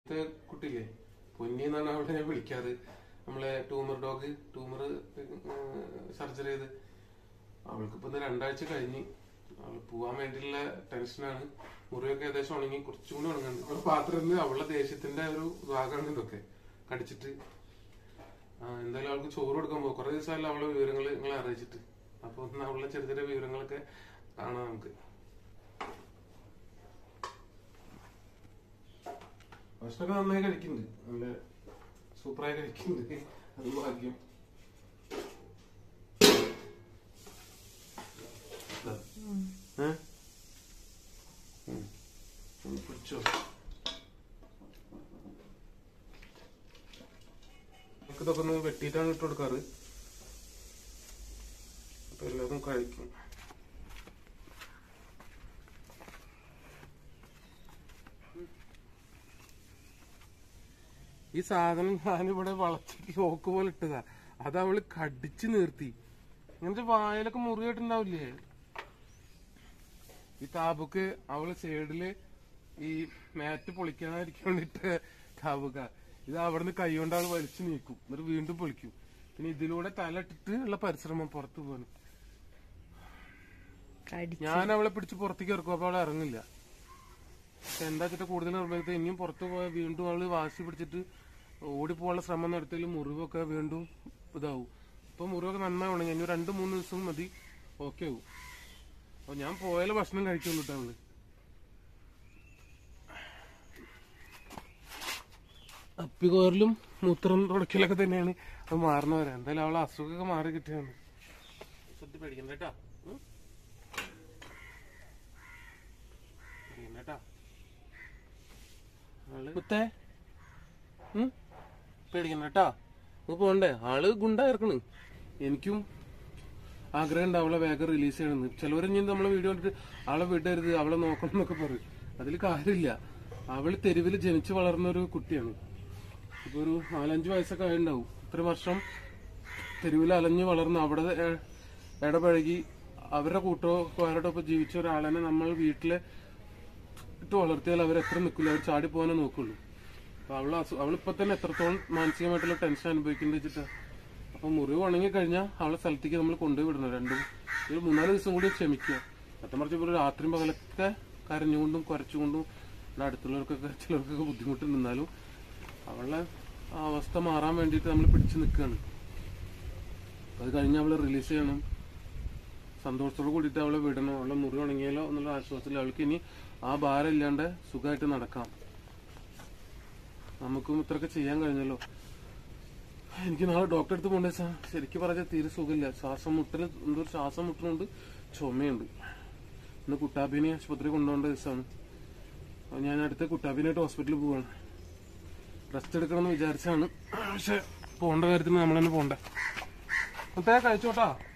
ഇത്തെ കുട്ടിയില്ലേ പൊന്നി എന്നാണ് അവളെ ഞാൻ വിളിക്കാറ് നമ്മളെ ട്യൂമർ ഡോഗ് ട്യൂമർ സർജറി ചെയ്ത് അവൾക്ക് ഇപ്പൊ ഇന്ന് രണ്ടാഴ്ച കഴിഞ്ഞ് അവള് പോവാൻ വേണ്ടിയുള്ള ടെൻഷനാണ് മുറിയൊക്കെ ഏകദേശം ഉണങ്ങി കുറച്ചും കൂടി ഉണങ്ങുന്നുണ്ട് ഒരു പാത്രത്തിൽ അവളുടെ ദേഷ്യത്തിന്റെ ഒരു ഭാഗമാണ് ഇതൊക്കെ കടിച്ചിട്ട് ആ, എന്തായാലും അവൾക്ക് ചോറ് കൊടുക്കാൻ പോകും കുറെ ദിവസമല്ല അവളെ വിവരങ്ങൾ നിങ്ങളെ അറിയിച്ചിട്ട് അപ്പൊ ഒന്ന് അവളുടെ ചെറിയ ചെറിയ വിവരങ്ങളൊക്കെ കാണാം നമുക്ക് ഭക്ഷണമൊക്കെ നന്നായി കഴിക്കുന്നുണ്ട് നല്ല സൂപ്പറായി കഴിക്കുന്നുണ്ട് അത് ഭാഗ്യം ദാ. ഏ? ഉം. ഒന്ന് പിടിച്ചോ നമുക്ക് ഇതൊക്കെ ഒന്ന് വെട്ടിയിട്ടാണ് ഇട്ട് കൊടുക്കാറ് അപ്പൊ എല്ലാതും കഴിക്കും ഈ സാധനം ഞാനിവിടെ വളർത്തി ചോക്ക് പോലെ ഇട്ടതാ അത് അവള് കടിച്ചു നിർത്തി ഇങ്ങനത്തെ വായലൊക്കെ മുറിയായിട്ടുണ്ടാവില്ലേ ഈ താബുക്ക് അവള് സൈഡില് ഈ മാറ്റ് പൊളിക്കാതിരിക്കാൻ വേണ്ടിട്ട് താബുക്ക ഇത് അവിടുന്ന് കൈ കൊണ്ട് അവള് വലിച്ചു നീക്കും എന്നിട്ട് വീണ്ടും പൊളിക്കും പിന്നെ ഇതിലൂടെ തല ഇട്ടിട്ട് ഉള്ള പരിശ്രമം പുറത്തു പോകാൻ കടി ഞാൻ അവളെ പിടിച്ച് പുറത്തേക്ക് ഇറക്കും അപ്പൊ അവളെ ഇറങ്ങില്ല പക്ഷെ എന്താ വെച്ചിട്ട് കൂടുതൽ നിർബന്ധത്തെ ഇനിയും പുറത്തു പോയാൽ വീണ്ടും അവള് വാശി പിടിച്ചിട്ട് ഓടിപ്പോകാനുള്ള ശ്രമം നടത്തിയാൽ മുറിവൊക്കെ വീണ്ടും ഇതാവും ഇപ്പൊ മുറിവൊക്കെ നന്നായി ഉണങ്ങി ഇനി രണ്ട് മൂന്ന് ദിവസം മതി ഓക്കെ ആവും അപ്പൊ ഞാൻ പോയാലേ ഭക്ഷണം കഴിക്കുള്ളൂ കേട്ടോ അവള് അപ്പികോരലും മൂത്രം തുടക്കലൊക്കെ തന്നെയാണ് അത് മാറണവരെ എന്തായാലും അവളെ അസുഖമൊക്കെ മാറി കിട്ടിയാണ് ശ്രദ്ധ പേടിക്കണ്ട കേട്ടാ ഉം? പേടിക്കണ്ട കേട്ടാ ആള് കുത്തേ ഉം? പേടിക്കണ്ട കേട്ടാ നമുക്ക് പോണ്ടേ ആള് ഗുണ്ടായിരിക്കണ് എനിക്കും ആഗ്രഹം ഉണ്ട് അവളെ വേഗം റിലീസ് ചെയ്യണമെന്ന് ചിലവരെ ഞാൻ നമ്മളെ വീഡിയോ കണ്ടിട്ട് അവളെ വിടരുത് അവളെ നോക്കണം എന്നൊക്കെ പറയും അതിൽ കാര്യമില്ല അവള് തെരുവിൽ ജനിച്ചു വളർന്ന ഒരു കുട്ടിയാണ് ഇപ്പൊ ഒരു നാലഞ്ച് വയസ്സൊക്കെ ആയിട്ടുണ്ടാവും ഇത്ര വർഷം തെരുവിൽ അലഞ്ഞു വളർന്ന് അവിടെ ഏ- ഇടപഴകി അവരുടെ കൂട്ടുകാരുടെ ഒപ്പം ജീവിച്ച ഒരാളെ നമ്മൾ വീട്ടിലെ ഇട്ട് വളർത്തിയാൽ അവർ എത്ര നിൽക്കില്ല അവർ ചാടി പോകാനേ നോക്കുള്ളൂ അപ്പൊ അവള് അസു- അവളിപ്പോ തന്നെ എത്രത്തോളം മാനസികമായിട്ടുള്ള ടെൻഷൻ അനുഭവിക്കുന്നത് വെച്ചിട്ടാ അപ്പൊ മുറിവ് ഉണങ്ങി കഴിഞ്ഞാൽ അവളെ സ്ഥലത്തേക്ക് നമ്മൾ കൊണ്ടുപോയി വിടണം രണ്ടും ഒരു മൂന്നാല് ദിവസം കൂടി ക്ഷമിക്കുക സത്യം പറഞ്ഞ ഇപ്പോൾ രാത്രിയും പകലൊക്കെ കരഞ്ഞുകൊണ്ടും കുരച്ചുകൊണ്ടും ഇവിടെ അടുത്തുള്ളവർക്കൊക്കെ ചിലർക്കൊക്കെ ബുദ്ധിമുട്ടുണ്ട് എന്നാലും അവളുടെ ആ അവസ്ഥ മാറാൻ വേണ്ടിയിട്ട് നമ്മൾ പിടിച്ചു നിൽക്കുകയാണ് അത് കഴിഞ്ഞ് അവളെ റിലീസ് ചെയ്യണം സന്തോഷത്തോട് കൂടിയിട്ട് അവളെ വിടണം അവളെ മുറി ഉണങ്ങിയാലോ എന്നുള്ള ആശ്വാസത്തിൽ അവൾക്ക് ഇനി ആ ഭാരം ഇല്ലാണ്ട് സുഖമായിട്ട് നടക്കാം നമുക്കും ഇത്രയൊക്കെ ചെയ്യാൻ കഴിഞ്ഞല്ലോ എനിക്ക് നാളെ ഡോക്ടറെ അടുത്ത് പോകണ്ടേ സാർ ശരിക്കും പറഞ്ഞാൽ തീരെ സുഖമില്ല ശ്വാസം മുട്ടൽ എന്തോ ഒരു ശ്വാസം മുട്ടലുണ്ട് ചുമയുണ്ട് ഇന്ന് കുട്ടാബിനെ ആശുപത്രി കൊണ്ടുപോകേണ്ട ദിവസമാണ് അപ്പൊ ഞാൻ അടുത്ത കുട്ടാബിനായിട്ട് ഹോസ്പിറ്റലിൽ പോവാണ് റെസ്റ്റ് എടുക്കണമെന്ന് വിചാരിച്ചാണ് പക്ഷെ പോകേണ്ട കാര്യത്തിന് നമ്മൾ തന്നെ പോകണ്ടേ മുത്തേ കഴിച്ചോട്ടാ